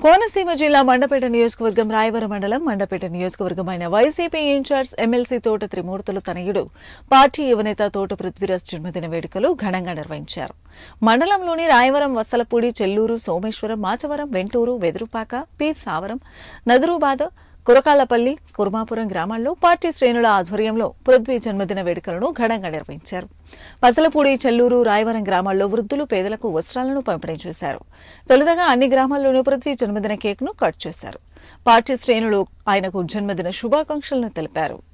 కోనసీమ జిల్లా మండపేట నియోజకవర్గం రాయవరం మండలం మండపేట నియోజకవర్గం అయిన వైసీపీ ఇన్ఛార్జ్ ఎమ్మెల్సీ తోట త్రిమూర్తులు తనయుడు పార్టీ యువనేత తోట పృథ్వీరాజ్ జన్మదిన వేడుకలు ఘనంగా నిర్వహించారు మండలంలోని రాయవరం వసలపూడి చెల్లూరు సోమేశ్వరం మాచవరం వెంటూరు వెదురుపాక పి సావరం నదురుబాద కురకాళ్లపల్లి కుర్మాపురం గ్రామాల్లో పార్టీ శ్రేణుల ఆధ్వర్యంలో పృథ్వీ జన్మదిన వేడుకలను ఘనంగా నిర్వహించారు పసలపూడి చెల్లూరు రాయవరం గ్రామాల్లో వృద్ధులు పేదలకు వస్త్రాలను పంపిణీ చేశారు తొలుతగా అన్ని గ్రామాల్లోనూ పృథ్వీ జన్మదిన కేక్ను కట్ చేశారు పార్టీ శ్రేణులు ఆయనకు జన్మదిన శుభాకాంక్షలను తెలిపారు